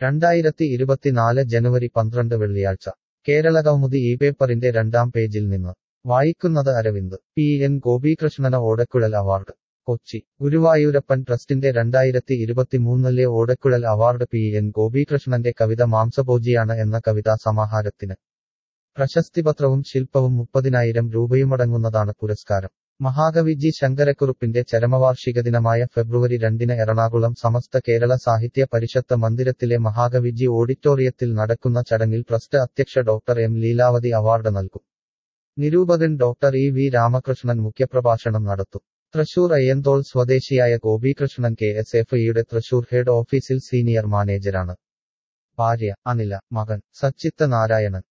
രണ്ടായിരത്തി ഇരുപത്തിനാല് ജനുവരി പന്ത്രണ്ട് വെള്ളിയാഴ്ച കേരളകൗമുദി ഈ പേപ്പറിന്റെ രണ്ടാം പേജിൽ നിന്ന് വായിക്കുന്നത് അരവിന്ദ് പി എൻ ഗോപീകൃഷ്ണന് ഓടക്കുഴൽ അവാർഡ് കൊച്ചി ഗുരുവായൂരപ്പൻ ട്രസ്റ്റിന്റെ രണ്ടായിരത്തി ഇരുപത്തിമൂന്നിലെ ഓടക്കുഴൽ അവാർഡ് പി എൻ ഗോപീകൃഷ്ണന്റെ കവിത മാംസഭോജിയാണ് എന്ന കവിതാ സമാഹാരത്തിന് പ്രശസ്തിപത്രവും ശില്പവും മുപ്പതിനായിരം രൂപയുമടങ്ങുന്നതാണ് പുരസ്കാരം മഹാകവി ജി ശങ്കരക്കുറുപ്പിന്റെ ചരമവാർഷിക ദിനമായ ഫെബ്രുവരി രണ്ടിന് എറണാകുളം സമസ്ത കേരള സാഹിത്യ പരിഷത്ത് മന്ദിരത്തിലെ മഹാകവി ജി ഓഡിറ്റോറിയത്തിൽ നടക്കുന്ന ചടങ്ങിൽ ട്രസ്റ്റ് അധ്യക്ഷ ഡോക്ടർ എം ലീലാവതി അവാർഡ് നൽകും നിരൂപകൻ ഡോക്ടർ ഇ വി രാമകൃഷ്ണൻ മുഖ്യപ്രഭാഷണം നടത്തും തൃശൂർ അയ്യന്തോൾ സ്വദേശിയായ ഗോപികൃഷ്ണൻ കെ എസ് എഫ് ഇയുടെ തൃശൂർ ഹെഡ് ഓഫീസിൽ സീനിയർ മാനേജരാണ് ഭാര്യ അനില മകൻ സച്ചിത്ത നാരായണൻ